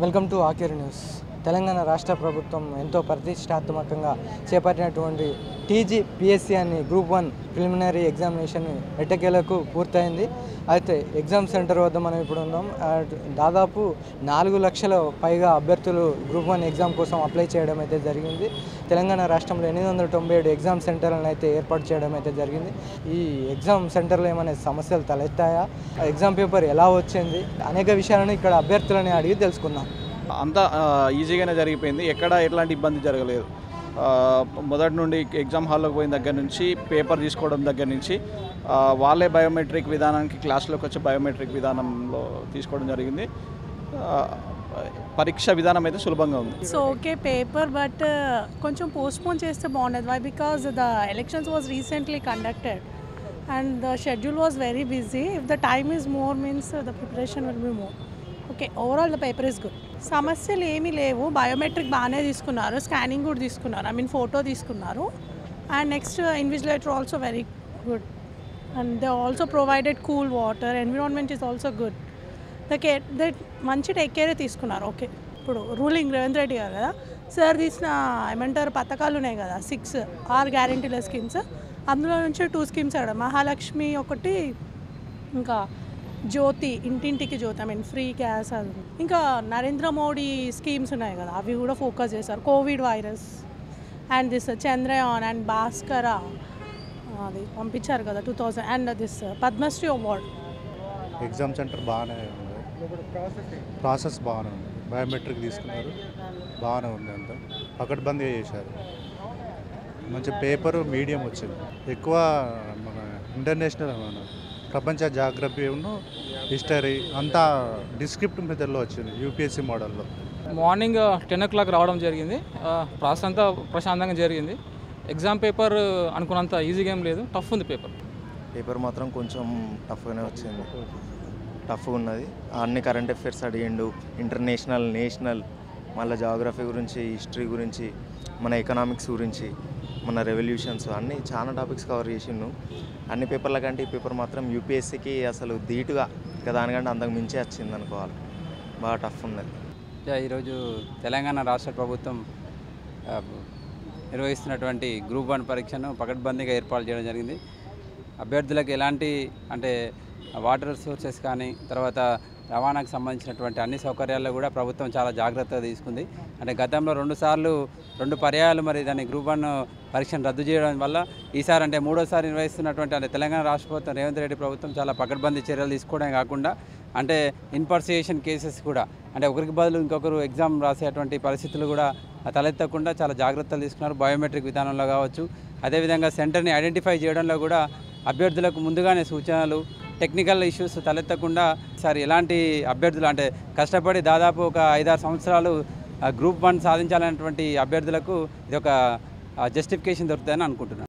welcome to ఆకేర్ news Telangana రాష్ట్ర ప్రభుత్వం ఎంతో ప్రతిష్టాత్మకంగా చేపట్టినటువంటి టీజీ పిఎస్సి అని గ్రూప్ వన్ ప్రిలిమినరీ ఎగ్జామినేషన్ ఎట్టకేలకు పూర్తయింది అయితే ఎగ్జామ్ సెంటర్ వద్ద మనం ఇప్పుడు ఉన్నాం ఆ, దాదాపు నాలుగు లక్షల పైగా అభ్యర్థులు గ్రూప్ వన్ ఎగ్జామ్ కోసం అప్లై చేయడం అయితే జరిగింది తెలంగాణ రాష్ట్రంలో ఎనిమిది వందల తొంభై ఏడు ఎగ్జామ్ సెంటర్లను అయితే ఏర్పాటు చేయడం అయితే జరిగింది ఈ ఎగ్జామ్ సెంటర్లో ఏమైనా సమస్యలు తలెత్తాయా ఆ ఎగ్జామ్ పేపర్ ఎలా వచ్చింది అనేక విషయాలను ఇక్కడ అభ్యర్థులని అడిగి తెలుసుకుందాం అంతా ఆ, ఈజీగానే జరిగిపోయింది ఎక్కడ ఎట్లాంటి ఇబ్బంది జరగలేదు ఆ, మొదటి నుండి ఎగ్జామ్ హాల్లోకి పోయిన దగ్గర నుంచి పేపర్ తీసుకోవడం దగ్గర నుంచి ఆ, వాళ్ళే బయోమెట్రిక్ విధానానికి క్లాస్లోకి వచ్చే బయోమెట్రిక్ విధానంలో తీసుకోవడం జరిగింది ఆ, పరీక్ష విధానం అయితే సులభంగా ఉంది సో ఓకే పేపర్ బట్ కొంచెం పోస్ట్పోన్ చేస్తే బాగుండేది why because the elections was recently conducted and the schedule was very busy if the time is more means the preparation will be more okay overall the paper is good సమస్యలు ఏమీ లేవు biometric బాగానే తీసుకున్నారు scanning కూడా తీసుకున్నారు I mean photo తీసుకున్నారు and next invigilator also very good and they also provided cool water environment is also good the care the మంచి take కేరే తీసుకున్నారు ఓకే ఇప్పుడు రూలింగ్ రేవంత్ రెడ్డి గారు కదా సార్ తీసిన ఏమంటారు పథకాలు ఉన్నాయి కదా సిక్స్ ఆర్ గ్యారంటీల స్కీమ్స్ అందులో నుంచి టూ స్కీమ్స్ అక్కడ మహాలక్ష్మి ఒకటి ఇంకా జ్యోతి ఇంటింటికి Jyothi I mean free gas అది ఇంకా నరేంద్ర మోడీ స్కీమ్స్ ఉన్నాయి కదా అవి కూడా ఫోకస్ చేశారు Covid virus and this Chandrayaan and Bhaskara అది పంపించారు కదా two thousand and this Padmashri award exam centre బాగానే ఉంది ప్రాసెస్ బాగానే ఉంది బయోమెట్రిక్ తీసుకున్నారు బాగానే ఉంది అంతా పకడ్బందీగా చేశారు మంచి పేపరు మీడియం వచ్చింది ఎక్కువ మన ఇంటర్నేషనల్ మన ప్రపంచ జాగ్రఫీను హిస్టరీ అంతా డిస్క్రిప్ట్ మెథడ్లో వచ్చింది యూపీఎస్సీ మోడల్లో మార్నింగ్ టెన్ ఓ క్లాక్ రావడం జరిగింది ఆ, ప్రాసెస్ అంతా ప్రశాంతంగా జరిగింది ఎగ్జామ్ పేపర్ అనుకున్నంత ఈజీగా ఏం లేదు టఫ్ ఉంది పేపర్ పేపర్ మాత్రం కొంచెం టఫ్గానే వచ్చింది టఫ్గా ఉన్నది అన్ని కరెంట్ అఫైర్స్ అడిగిండు ఇంటర్నేషనల్ నేషనల్ మళ్ళీ జాగ్రఫీ గురించి హిస్టరీ గురించి మన ఎకనామిక్స్ గురించి మన రెవల్యూషన్స్ అన్నీ చాలా టాపిక్స్ కవర్ చేసిండు అన్ని పేపర్ల కంటే ఈ పేపర్ మాత్రం యూపీఎస్సీకి అసలు ధీటుగా ఇంకా దానికంటే అంతకు మించి వచ్చింది అనుకోవాలి బాగా టఫ్ ఉన్నది యా, ఈరోజు తెలంగాణ రాష్ట్ర ప్రభుత్వం ఆ, నిర్వహిస్తున్నటువంటి గ్రూప్ వన్ పరీక్షను పకడ్బందీగా ఏర్పాటు చేయడం జరిగింది అభ్యర్థులకు ఎలాంటి అంటే వాటర్ సోర్సెస్ కానీ తర్వాత రవాణాకు సంబంధించినటువంటి అన్ని సౌకర్యాల్లో కూడా ప్రభుత్వం చాలా జాగ్రత్తగా తీసుకుంది అంటే గతంలో రెండు సార్లు రెండు పర్యాయాలు మరి దాన్ని గ్రూప్ వన్ పరీక్షను రద్దు చేయడం వల్ల ఈసారి అంటే మూడోసారి నిర్వహిస్తున్నటువంటి అంటే తెలంగాణ రాష్ట్ర ప్రభుత్వం రేవంత్ రెడ్డి ప్రభుత్వం చాలా పకడ్బందీ చర్యలు తీసుకోవడమే కాకుండా అంటే ఇన్పర్సియేషన్ కేసెస్ కూడా అంటే ఒకరికి బదులు ఇంకొకరు ఎగ్జామ్ రాసేటువంటి పరిస్థితులు కూడా తలెత్తకుండా చాలా జాగ్రత్తలు తీసుకున్నారు బయోమెట్రిక్ విధానంలో కావచ్చు అదేవిధంగా సెంటర్ని ఐడెంటిఫై చేయడంలో కూడా అభ్యర్థులకు ముందుగానే సూచనలు టెక్నికల్ ఇష్యూస్ తలెత్తకుండా సార్ ఎలాంటి అభ్యర్థులు అంటే కష్టపడి దాదాపు ఒక ఐదారు సంవత్సరాలు గ్రూప్ వన్ సాధించాలనేటువంటి అభ్యర్థులకు ఇది ఒక జస్టిఫికేషన్ దొరుకుతుందని అనుకుంటున్నాను